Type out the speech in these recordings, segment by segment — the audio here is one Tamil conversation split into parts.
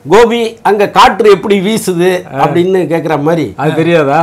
கோபி அங்க காற்று எப்படி வீசுது அப்படின்னு கேக்குற மாதிரி அது தெரியாதா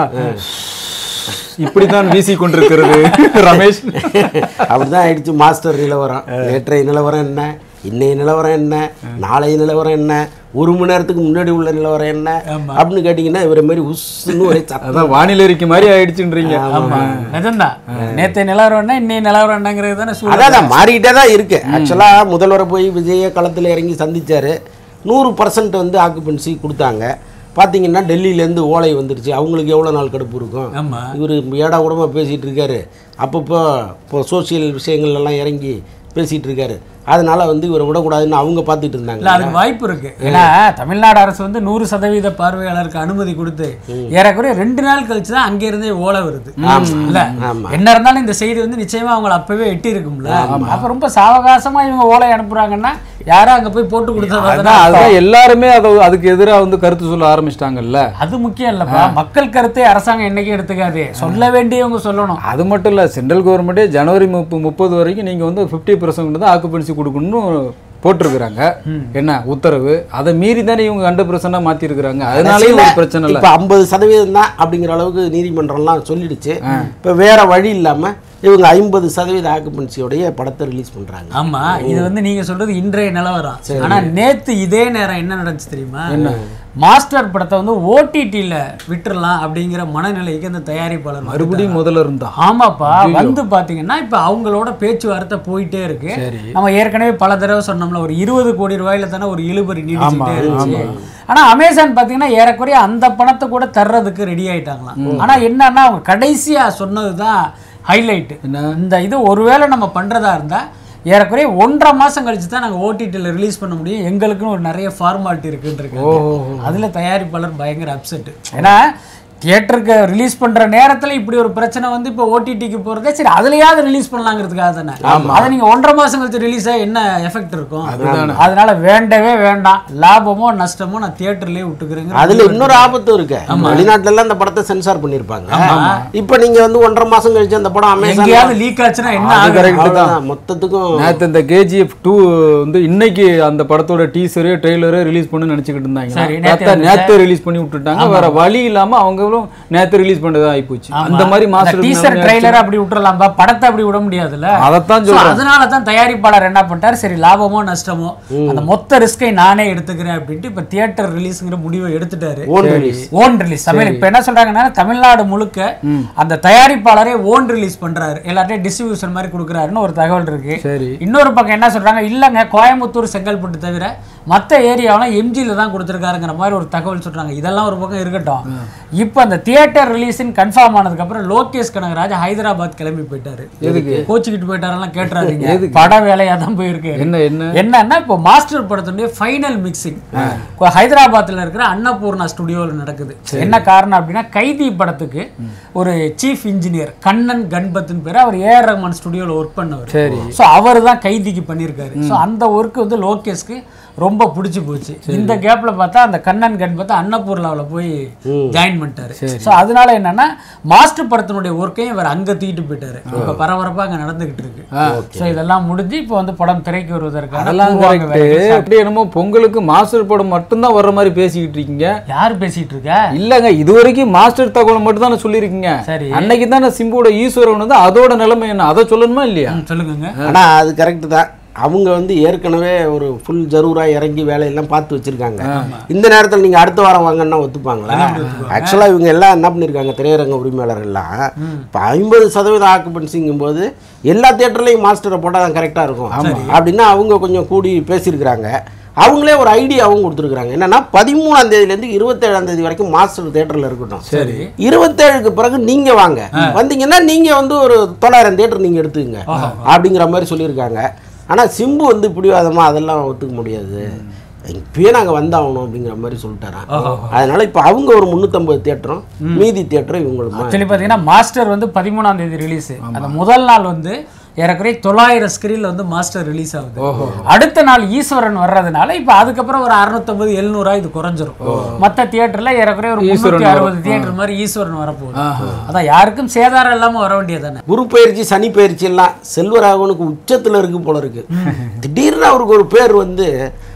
இப்படித்தான் வீசி கொண்டிருக்கிறது ரமேஷ் அப்படிதான் ஆயிடுச்சு மாஸ்டர் நிலவரம் நேற்றைய நிலவரம் என்ன இன்னைய நிலவரம் என்ன நாளைய நிலவரம் என்ன ஒரு மணி நேரத்துக்கு முன்னாடி உள்ள நிலவரம் என்ன அப்படின்னு கேட்டீங்கன்னா இவரை மாதிரி உஸ்ன்னு ஒரே சத்தம் அதான் வானிலை அறிக்கை மாதிரி ஆயிடுச்சுன்றீங்க ஆமா நிஜம்தான் நேத்து நிலவரம்னா இன்னைய நிலவரம் என்னங்கிறது தானே சூழல் அதான் மாறிக்கிட்டே தான் இருக்கு ஆக்சுவலா முதல்வரை போய் விஜய களத்துல இறங்கி சந்திச்சாரு நூறு பர்சன்ட் வந்து ஆக்குபென்சி கொடுத்தாங்க பார்த்தீங்கன்னா டெல்லியிலேருந்து ஓலை வந்துருச்சு அவங்களுக்கு எவ்வளோ நாள் கடுப்பு இருக்கும் ஆமா இவர் ஏடா கூடமா பேசிகிட்டு இருக்காரு அப்பப்போ இப்போ சோஷியல் விஷயங்கள் எல்லாம் இறங்கி பேசிகிட்டு இருக்காரு அதனால வந்து இவரை விடக்கூடாதுன்னு அவங்க பார்த்துட்டு இல்ல இருந்தாங்க அதுக்கு வாய்ப்பு இருக்கு ஏன்னா தமிழ்நாடு அரசு வந்து நூறு சதவீத பார்வையாளருக்கு அனுமதி கொடுத்து ஏறக்குறைய ரெண்டு நாள் கழிச்சு தான் அங்க இருந்தே ஓலை வருது இல்ல ஆமா. என்ன இருந்தாலும் இந்த செய்தி வந்து நிச்சயமா அவங்கள அப்பவே எட்டி இருக்கும்ல அப்ப ரொம்ப சாவகாசமா இவங்க ஓலை அனுப்புறாங்கன்னா யாரும் அங்க போய் போட்டு கொடுத்ததா அதான் அதுதான் எல்லாருமே அதை அதுக்கு எதிரா வந்து கருத்து சொல்ல ஆரம்பிச்சிட்டாங்கல்ல அது முக்கியம் இல்லப்பா மக்கள் கருத்தை அரசாங்கம் என்னைக்கும் எடுத்துக்காது சொல்ல வேண்டியவங்க சொல்லணும் அது மட்டும் இல்ல சென்ட்ரல் கவர்மெண்ட்டே ஜனவரி முப்பது முப்பது வரைக்கும் நீங்க வந்து ஃபிஃப்டி பர்சன்ட் தான் ஆக்குபென்சி கொடுக்கணும்னு போட்டிருக்கிறாங்க என்ன உத்தரவு அதை மீறி தானே இவங்க ஹண்ட்ரட் பர்சன்டா மாத்தி இருக்கிறாங்க அதனாலயும் ஒரு பிரச்சனை இல்ல இப்போ ஐம்பது சதவீதம் தான் அப்படிங்கிற அளவுக்கு நீதிமன்றம்லாம் சொல்லிடுச்சு இப்போ வேற வழி இல்லாம இவங்க ஐம்பது சதவீத ஆக்குபென்சியோடைய படத்தை ரிலீஸ் பண்றாங்க ஆமா இது வந்து நீங்க சொல்றது இன்றைய நிலவரம் ஆனா நேத்து இதே நேரம் என்ன நடந்துச்சு தெரியுமா மாஸ்டர் படத்தை வந்து ஓடிடில விட்டுறலாம் அப்படிங்கிற மனநிலைக்கு அந்த தயாரிப்பாளர் மறுபடியும் முதல்ல இருந்தா ஆமாப்பா வந்து பாத்தீங்கன்னா இப்ப அவங்களோட பேச்சுவார்த்தை போயிட்டே இருக்கு நம்ம ஏற்கனவே பல தடவை சொன்னோம்ல ஒரு இருபது கோடி ரூபாயில தானே ஒரு இழுபறி நீடிச்சுட்டே இருந்துச்சு ஆனா அமேசான் பாத்தீங்கன்னா ஏறக்குறைய அந்த பணத்தை கூட தர்றதுக்கு ரெடி ஆயிட்டாங்களாம் ஆனா என்னன்னா அவங்க கடைசியா சொன்னதுதான் ஹைலைட் இந்த இது ஒருவேளை நம்ம பண்றதா இருந்தா ஏறக்குறைய ஒன்றரை மாசம் கழிச்சு தான் நாங்க ஓடிடியில் ரிலீஸ் பண்ண முடியும் எங்களுக்குன்னு ஒரு நிறைய ஃபார்மாலிட்டி இருக்குன்னு அதுல தயாரிப்பாளர் பயங்கர அப்செட் ஏன்னா தியேட்டருக்கு ரிலீஸ் பண்ற நேரத்துல இப்படி ஒரு பிரச்சனை வந்து இப்போ ஓடிடிக்கு போறதே சரி அதுலயாவது ரிலீஸ் பண்ணலாங்கிறதுக்காக தானே அதை நீங்க ஒன்றரை மாசம் கழிச்சு ரிலீஸ் ஆகி என்ன எஃபெக்ட் இருக்கும் அதனால வேண்டவே வேண்டாம் லாபமோ நஷ்டமோ நான் தியேட்டர்லயே விட்டுக்கிறேங்க அதுல இன்னொரு ஆபத்தும் இருக்கு வெளிநாட்டுல எல்லாம் அந்த படத்தை சென்சார் பண்ணிருப்பாங்க இப்போ நீங்க வந்து ஒன்றரை மாசம் கழிச்சு அந்த படம் அமேசான் எங்கேயாவது லீக் ஆச்சுன்னா என்ன அது ஆகுது? correct தான். அவ்வளவுதான். மொத்தத்துக்கும் நேத்து இந்த கேஜிஎஃப் டூ வந்து இன்னைக்கு அந்த படத்தோட டீசரு ட்ரெய்லரு ரிலீஸ் பண்ணு நினைச்சுக்கிட்டு சரி, இருந்தாங்க நேத்து பார்த்தா நேத்து ரிலீஸ் பண்ணி விட்டுட்டாங்க வேற வழி இல்லாம அவங்களும் நேத்து ரிலீஸ் பண்ணதா ஆயிப்போச்சு அந்த மாதிரி மாஸ்டர் டீசர் ட்ரைலர் அப்படி விட்டுறலாம்பா படத்தை அப்படி விட முடியாதுல்ல அதைத்தான் So, சொல்றேன் அதனால தான் தயாரிப்பாளர் என்ன பண்ணிட்டார் சரி லாபமோ நஷ்டமோ அந்த மொத்த ரிஸ்கை நானே எடுத்துக்கிறேன் அப்படின்ட்டு இப்ப தியேட்டர் ரிலீஸ்ங்கிற முடிவை எடுத்துட்டாரு own release own release Tamil இப்ப என்ன சொல்றாங்கன்னா தமிழ்நாடு முழுக்க அந்த தயாரிப்பாளரே ஓன் ரிலீஸ் பண்றாரு எல்லாத்தையும் டிஸ்ட்ரிபியூஷன் மாதிரி கொடுக்குறாருன்னு ஒரு தகவல் இருக்கு சரி இன்னொரு பக்கம் என்ன சொல்றாங்க இல்லங்க கோயம்புத்தூர் செங்கல்பட்டு தவிர மத்த ஏரியாவெல்லாம் எம்ஜியில் தான் கொடுத்துருக்காருங்கிற மாதிரி ஒரு தகவல் சொல்றாங்க இதெல்லாம் ஒரு பக்கம் இருக்கட்டும் இப்போ அந்த தியேட்டர் ரிலீஸ்னு கன்ஃபார்ம் ஆனதுக்கு அப்புறம் லோகேஷ் கனகராஜ் ஹைதராபாத் கிளம்பி போயிட்டாரு எதுக்கு? கோச்சிக்கிட்டு போயிட்டாரெல்லாம் கேட்டுறாதீங்க பட வேலையா தான் போயிருக்கு என்ன என்ன என்னன்னா இப்போ மாஸ்டர் படத்துடைய ஃபைனல் மிக்சிங் ஹைதராபாத்ல இருக்கிற அன்னபூர்ணா ஸ்டுடியோவில் நடக்குது என்ன காரணம் அப்படின்னா கைதி படத்துக்கு ஒரு சீஃப் இன்ஜினியர் கண்ணன் கண்பத்னு பேர் அவர் ஏஆர் ரஹ்மான் ஸ்டுடியோவில் ஒர்க் பண்ணவர் சரி ஸோ அவர் தான் கைதிக்கு பண்ணியிருக்காரு ஸோ அந்த ஒர்க் வந்து லோகேஷ்க்கு ரொம்ப பிடிச்சி போச்சு இந்த கேப்ல பார்த்தா அந்த கண்ணன் கண்பத் அன்னபூர்லாவில் போய் ஜாயின் பண்ணிட்டாரு ஸோ அதனால என்னன்னா மாஸ்டர் படத்தினுடைய ஒர்க்கையும் இவர் அங்க தூக்கிட்டு போயிட்டாரு இப்போ பரபரப்பா அங்க நடந்துகிட்டு இருக்கு ஸோ இதெல்லாம் முடிஞ்சு இப்போ வந்து படம் திரைக்கு வருவதற்கான அதெல்லாம் பூர்வாங்க கரெக்ட் வேலைகள் அப்படி என்னமோ பொங்கலுக்கு மாஸ்டர் படம் மட்டும்தான் வர்ற மாதிரி பேசிக்கிட்டு இருக்கீங்க யார் பேசிட்டு இருக்கா இல்லங்க இது வரைக்கும் மாஸ்டர் தகவல் மட்டும் தானே சொல்லியிருக்கீங்க சரி. அன்னைக்கு தானே சிம்புவோட ஈஸ்வரன் வந்து அதோட நிலைமை என்ன அதை சொல்லணுமா இல்லையா ம், சொல்லுங்க ஆனா அது கரெக்ட் தான் அவங்க வந்து ஏற்கனவே ஒரு ஃபுல் ஜரூரா இறங்கி வேலையெல்லாம் பார்த்து வச்சிருக்காங்க இந்த நேரத்தில் நீங்க அடுத்த வாரம் வாங்கன்னா ஒத்துப்பாங்களா ஆக்சுவலா இவங்க எல்லாம் என்ன பண்ணிருக்காங்க திரையரங்க உரிமையாளர்கள்லாம் இப்போ ஐம்பது சதவீதம் ஆக்குபென்சிங்கும் போது எல்லா தியேட்டர்லையும் மாஸ்டரை போட்டால் தான் கரெக்டாக இருக்கும் அப்படின்னா அவங்க கொஞ்சம் கூடி பேசியிருக்கிறாங்க அவங்களே ஒரு ஐடியாவும் கொடுத்துருக்காங்க என்னன்னா பதிமூணாம் தேதியிலேருந்து இருபத்தேழாம் தேதி வரைக்கும் மாஸ்டர் தியேட்டர்ல இருக்கட்டும் சரி இருபத்தேழுக்கு பிறகு நீங்க வாங்க வந்தீங்கன்னா நீங்க வந்து ஒரு தொள்ளாயிரம் தியேட்டர் நீங்க எடுத்துக்கங்க அப்படிங்கிற மாதிரி சொல்லியிருக்காங்க ஆனா சிம்பு வந்து பிடிவாதமா அதெல்லாம் ஒத்துக்க முடியாது இப்பயே நாங்க வந்தாகணும் அப்படிங்கிற மாதிரி சொல்லிட்டாராம் அதனால இப்ப அவங்க ஒரு முந்நூற்றம்பது தியேட்டரும் மீதி தியேட்டரும் இவங்களுக்கு ஆக்சுவலி பார்த்தீங்கன்னா மாஸ்டர் வந்து பதிமூணாம் தேதி ரிலீஸ் அந்த முதல் நாள் வந்து ஏறக்குறைய தொள்ளாயிரம் ஸ்கிரீன்ல வந்து மாஸ்டர் ரிலீஸ் ஆகுது அடுத்த நாள் ஈஸ்வரன் வர்றதுனால இப்போ அதுக்கப்புறம் ஒரு அறுநூத்தம்பது எழுநூறா இது குறைஞ்சிரும் மத்த தியேட்டர்ல ஏறக்குறைய ஒரு முந்நூற்றி அறுபது தியேட்டர் மாதிரி ஈஸ்வரன் வரப்போகுது அதான் யாருக்கும் சேதாரம் இல்லாம வர வேண்டியதானே குரு பயிற்சி சனி பயிற்சி எல்லாம் செல்வராகவனுக்கு உச்சத்துல இருக்கு போல இருக்கு திடீர்னு அவருக்கு ஒரு பேர் வந்து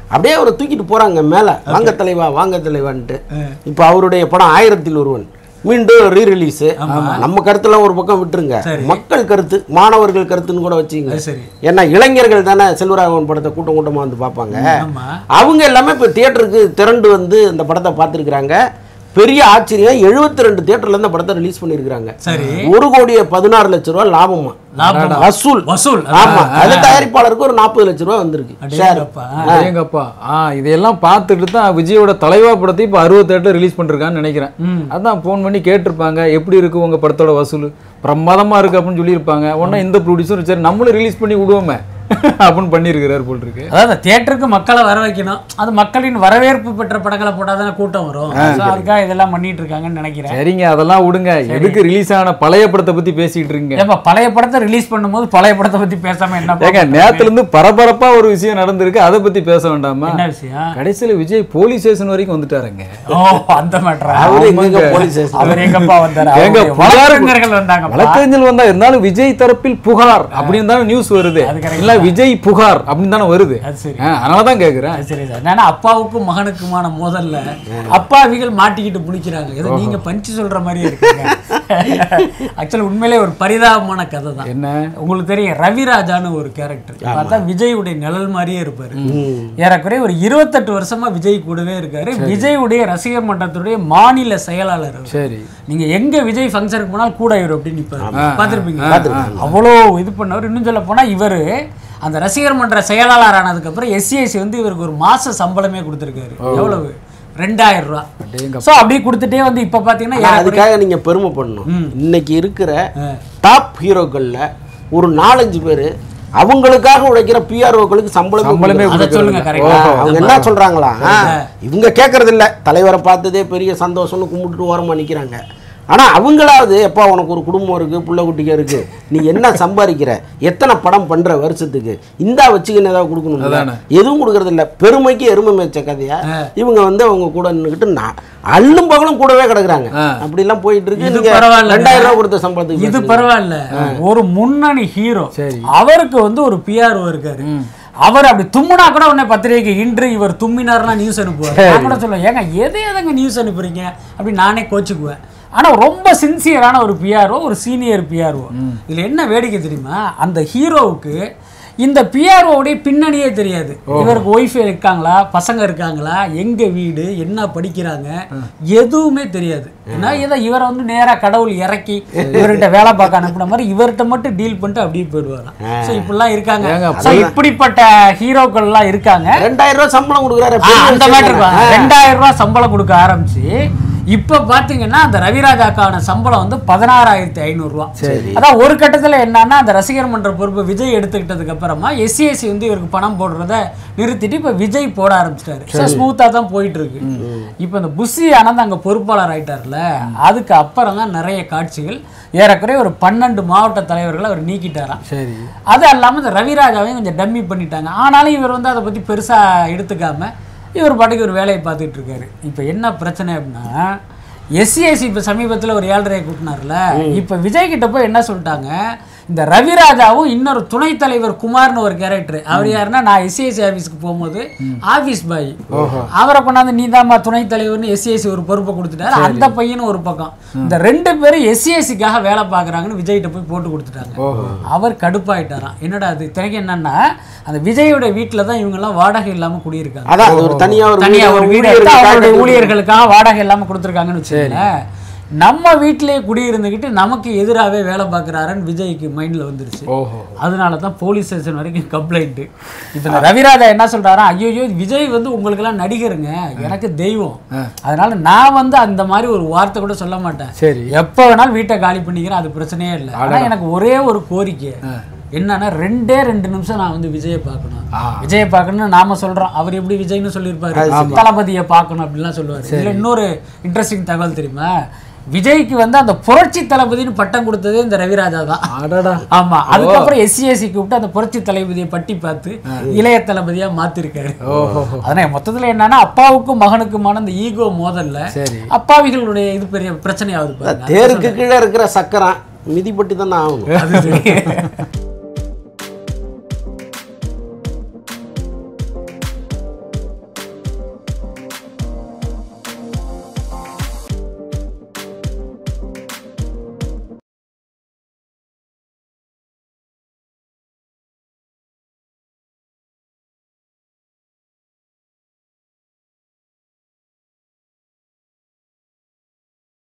அப்படியே அவரை தூக்கிட்டு போறாங்க மேல வாங்க தலைவா வாங்க தலைவான்ட்டு இப்போ அவருடைய படம் ஆயிரத்தில் ஒருவன் மீண்டும் ரீ ரிலீஸ் நம்ம கருத்துலாம் ஒரு பக்கம் விட்டுருங்க மக்கள் கருத்து மாணவர்கள் கருத்துன்னு கூட வச்சுங்க அது சரி ஏன்னா இளைஞர்கள் தானே செல்வராகவன் படத்தை கூட்டம் கூட்டமா வந்து பார்ப்பாங்க ஆமா அவங்க எல்லாமே இப்போ தியேட்டருக்கு திரண்டு வந்து இந்த படத்தை பார்த்துருக்குறாங்க பெரிய ஆச்சரியம் 72 ரெண்டு தியேட்டர்ல இந்த படத்தை ரிலீஸ் பண்ணியிருக்காங்க சரி ஒரு கோடியே பதினாறு லட்ச ரூபா லாபமா லாபம் வசூல் வசூல் ஆமா அது தயாரிப்பாளருக்கு ஒரு நாற்பது லட்ச ரூபா வந்திருக்கு ஷேர் அடேங்கப்பா. எங்கப்பா ஆ இதையெல்லாம் பார்த்துட்டு தான் விஜயோட தலைவா படத்தை இப்போ அறுபத்தெட்டு ரிலீஸ் பண்ணிருக்கான்னு நினைக்கிறேன் அதான் ஃபோன் பண்ணி கேட்டிருப்பாங்க எப்படி இருக்கு உங்க படத்தோட வசூல் பிரமாதமா இருக்கு அப்படின்னு சொல்லியிருப்பாங்க உடனே இந்த ப்ரொடியூசர் சரி நம்மளும் ரிலீஸ் பண்ணி விடுவோமே அப்படின்னு பண்ணியிருக்கிறாரு போல் இருக்கு அதாவது தியேட்டருக்கு மக்களை வர வைக்கணும் அது மக்களின் வரவேற்பு பெற்ற படங்களை போட்டால் கூட்டம் வரும் So, அதுக்காக இதெல்லாம் பண்ணிட்டு இருக்காங்கன்னு நினைக்கிறேன் சரிங்க அதெல்லாம் விடுங்க எதுக்கு ரிலீஸ் ஆன பழைய படத்தை பத்தி பேசிட்டு இருக்கீங்க ஏப்பா பழைய படத்தை ரிலீஸ் பண்ணும்போது பழைய படத்தை பத்தி பேசாம என்ன ஏங்க நேத்துல இருந்து பரபரப்பா ஒரு விஷயம் நடந்திருக்கு அதை பத்தி பேச வேண்டாமா என்ன விஷயம் கடைசியில விஜய் போலீஸ் ஸ்டேஷன் வரைக்கும் வந்துட்டாருங்க ஓ அந்த மேட்டரா அவரு எங்க போலீஸ் ஸ்டேஷன் அவர் எங்கப்பா வந்தாரு எங்க அவருடைய புகார் வழக்கறிஞர்கள் வந்தாங்க வழக்கறிஞர் வந்தா இருந்தாலும் விஜய் தரப்பில் புகார் அப்படின்னு தானே நியூஸ் வருது அது correct இல்ல விஜய் புகார் அப்படின்னு தானே வருது அது சரி ஆ, அதனாலதான் கேக்குறேன் அது சரி சார் ஏன்னா அப்பாவுக்கும் மகனுக்குமான மோதல்ல அப்பாவிகள் மாட்டிக்கிட்டு பிடிக்கிறாங்க ஏதோ நீங்க பஞ்சு சொல்ற மாதிரியே இருக்குங்க ஆக்சுவலி உண்மையிலே ஒரு பரிதாபமான கதை தான் என்ன உங்களுக்கு தெரியும் ரவிராஜான்னு ஒரு கேரக்டர் பார்த்தா விஜயுடைய நிழல் மாதிரியே இருப்பாரு ஏறக்குறைய ஒரு இருபத்தெட்டு வருஷமா விஜய் கூடவே இருக்காரு விஜயுடைய ரசிகர் மன்றத்துடைய மாநில செயலாளர் அவர். சரி நீங்க எங்க விஜய் ஃபங்க்ஷனுக்கு போனால் கூட இவர் அப்படின்னு நிப்பாரு பார்த்திருப்பீங்க பார்த்திருக்கேன். அவ்வளோ இது பண்ணவர் இன்னும் சொல்ல போனா இவர் அந்த ரசிகர் மன்ற செயலாளர் ஆனதுக்கு அப்புறம் எஸ்சிஎஸ்சி வந்து இவருக்கு ஒரு மாச சம்பளமே கொடுத்துருக்காரு எவ்வளவு ரெண்டாயிரம் ரூபா அடேங்கப்பா. சோ அப்படி கொடுத்துட்டே வந்து இப்ப பாத்தீங்கன்னா ஆனா அதுக்காக நீங்க பெருமை பண்ணணும் இன்னைக்கு இருக்கிற டாப் ஹீரோக்கள்ல ஒரு நாலஞ்சு பேர் அவங்களுக்காக உழைக்கிற பிஆர்ஓக்களுக்கு சம்பளம் சம்பளமே அதை சொல்லுங்க கரெக்டா அவங்க என்ன சொல்றாங்களா ஆ, இவங்க கேட்கறது இல்ல தலைவரை பார்த்ததே பெரிய சந்தோஷம்னு கும்பிட்டுட்டு ஓரமா நிக்கிறாங்க ஆனா அவங்களாவது எப்பா உனக்கு ஒரு குடும்பம் இருக்கு புள்ள குட்டிங்க இருக்கு நீ என்ன சம்பாதிக்கிற எத்தனை படம் பண்ற வருஷத்துக்கு இந்தா வச்சுக்கின்னு ஏதாவது கொடுக்கணும் அதானே. எதுவும் கொடுக்கறது இல்ல பெருமைக்கு எருமை மேய்ச்ச கதையா இவங்க வந்து அவங்க கூட நின்றுக்கிட்டு நான் அள்ளும் பகலும் கூடவே கிடக்குறாங்க அப்படி எல்லாம் போயிட்டு இருக்கு இது நீங்க பரவாயில்ல. ரெண்டாயிரம் ரூபாய் கொடுத்த சம்பளத்துக்கு இது பேசுறீங்க. பரவாயில்ல ஒரு முன்னணி ஹீரோ சரி. அவருக்கு வந்து ஒரு பிஆர்ஓ இருக்காரு அவர் அப்படி தும்முனா கூட உடனே பத்திரிகைக்கு இன்று இவர் தும்மினார்னா நியூஸ் அனுப்புவார் நான் கூட சொல்லுவேன் ஏங்க எதை எதங்க நியூஸ் அனுப்புறீங்க அப்படி நானே கோச்சுக்குவேன் ஆனா ரொம்ப சின்சியரான ஒரு பிஆர்ஓ ஒரு சீனியர் பிஆர்ஓ இதுல என்ன வேடிக்கை தெரியுமா அந்த ஹீரோவுக்கு இந்த பிஆர்ஓடைய பின்னணியே தெரியாது இவருக்கு ஒய்ஃப் இருக்காங்களா பசங்க இருக்காங்களா எங்க வீடு என்ன படிக்கிறாங்க எதுவுமே தெரியாது ஏன்னா இதை இவரை வந்து நேரா கடவுள் இறக்கி இவர்கிட்ட வேலை பார்க்க அனுப்புன மாதிரி இவர்கிட்ட மட்டும் டீல் பண்ணிட்டு அப்படியே போயிடுவாராம் ஸோ இப்படிலாம் இருக்காங்க ஸோ இப்படிப்பட்ட ஹீரோக்கள்லாம் இருக்காங்க ரெண்டாயிரம் ரூபாய் சம்பளம் கொடுக்குறாரு ஆ, பெரிய அந்த விஷயம் மாதிரி தானே. ரெண்டாயிரம் ரூபாய் சம்பளம் கொடுக்க ஆரம்பிச்சு இப்ப பாத்தீங்கன்னா அந்த ரவிராஜாக்கான சம்பளம் வந்து பதினாறாயிரத்தி ஐநூறு ரூபா அதான் ஒரு கட்டத்துல என்னன்னா அந்த ரசிகர் மன்ற பொறுப்பு விஜய் எடுத்துக்கிட்டதுக்கு அப்புறமா எஸ்சிஎஸ்சி வந்து இவருக்கு பணம் போடுறத நிறுத்திட்டு இப்ப விஜய் போட ஆரம்பிச்சிட்டாரு ஸ்மூத்தா தான் போயிட்டு இருக்கு இப்ப இந்த புஷி ஆனந்த் அங்க பொறுப்பாளர் ஆயிட்டார்ல அதுக்கு அப்புறம் தான் நிறைய காட்சிகள் ஏறக்குறைய ஒரு பன்னெண்டு மாவட்ட தலைவர்களை அவர் நீக்கிட்டாராம் சரி அது அல்லாமல் இந்த ரவிராஜாவையும் கொஞ்சம் டம்மி பண்ணிட்டாங்க ஆனாலும் இவர் வந்து அதை பற்றி பெருசாக எடுத்துக்காம இவர் பாட்டுக்கு ஒரு வேலையை பார்த்துட்டு இருக்காரு இப்போ என்ன பிரச்சனை அப்படின்னா எஸ்சிஎஸ்சி இப்போ சமீபத்தில் ஒரு ஏழரையை கூட்டினார்ல இப்போ விஜய் கிட்ட போய் என்ன சொல்லிட்டாங்க இந்த ரவிராஜாவும் இன்னொரு துணைத் தலைவர் குமார்னு ஒரு கேரக்டர் அவர் யாருன்னா நான் எஸ்சிஎஸ்சி ஆஃபீஸ்க்கு போகும்போது ஆஃபீஸ் பாய் அவரை கொண்டாந்து நீ துணைத் தலைவர்னு எஸ்சிஎஸ்சி ஒரு பொறுப்பை கொடுத்துட்டாரு அந்த பையனும் ஒரு பக்கம் இந்த ரெண்டு பேரும் எஸ்சிஎஸ்சிக்காக வேலை பார்க்குறாங்கன்னு விஜய்கிட்ட போய் போட்டு கொடுத்துட்டாங்க அவர் கடுப்பாயிட்டாராம் என்னடா அது இத்தனைக்கு என்னன்னா அந்த விஜயோட வீட்டில் தான் இவங்கெல்லாம் வாடகை இல்லாமல் குடியிருக்காங்க அதான் அது ஒரு தனியா ஒரு தனியா வீடு, ஒரு வீடு ஊழியருக்கு எடுத்து அவருடைய காட்டுறது. ஊழியர்களுக்காக வாடகை இல்லாம கொடுத்துருக்காங்கன்னு வச்சுக்கோங்களேன் நம்ம வீட்டிலேயே குடியிருந்துக்கிட்டு நமக்கு எதிராகவே வேலை பார்க்குறாருன்னு விஜய்க்கு மைண்ட்ல வந்துருச்சு ஓஹோ அதனால தான் போலீஸ் ஸ்டேஷன் வரைக்கும் கம்ப்ளைண்ட் இப்போ இந்த ரவிராஜா என்ன சொல்றாரா ஐயோ விஜய் வந்து உங்களுக்கெல்லாம் நடிகருங்க எனக்கு தெய்வம் அதனால நான் வந்து அந்த மாதிரி ஒரு வார்த்தை கூட சொல்ல மாட்டேன் சரி எப்போ வேணாலும் வீட்டை காலி பண்ணிக்கிறேன் அது பிரச்சனையே இல்லை ஆனா எனக்கு ஒரே ஒரு கோரிக்கை என்னன்னா ரெண்டே ரெண்டு நிமிஷம் நான் வந்து விஜயை பார்க்கணும் விஜயை பார்க்கணும்னு நாம சொல்றோம் அவர் எப்படி விஜய்னு சொல்லியிருப்பாரு தளபதியை பார்க்கணும் அப்படிலாம் சொல்லுவாரு இதுல இன்னொரு இன்ட்ரெஸ்டிங் தகவல் தெரியுமா விஜய்க்கு வந்து அந்த புரட்சி தளபதினு பட்டம் கொடுத்ததே இந்த ரவிராஜா தான் அடடா ஆமா அதுக்கப்புறம் எஸ்சிஎஸ்சி கூப்பிட்டு அந்த புரட்சி தளபதியை பட்டி பார்த்து இளைய தளபதியா மாத்திருக்காரு அதனால மொத்தத்துல என்னன்னா அப்பாவுக்கும் மகனுக்குமான அந்த ஈகோ மோதல்ல சரி. அப்பாவிகளுடைய இது பெரிய பிரச்சனையாவது பாருங்க தேருக்கு கீழே இருக்கிற சக்கரம் மிதிப்பட்டு தானே ஆகணும் அது சரி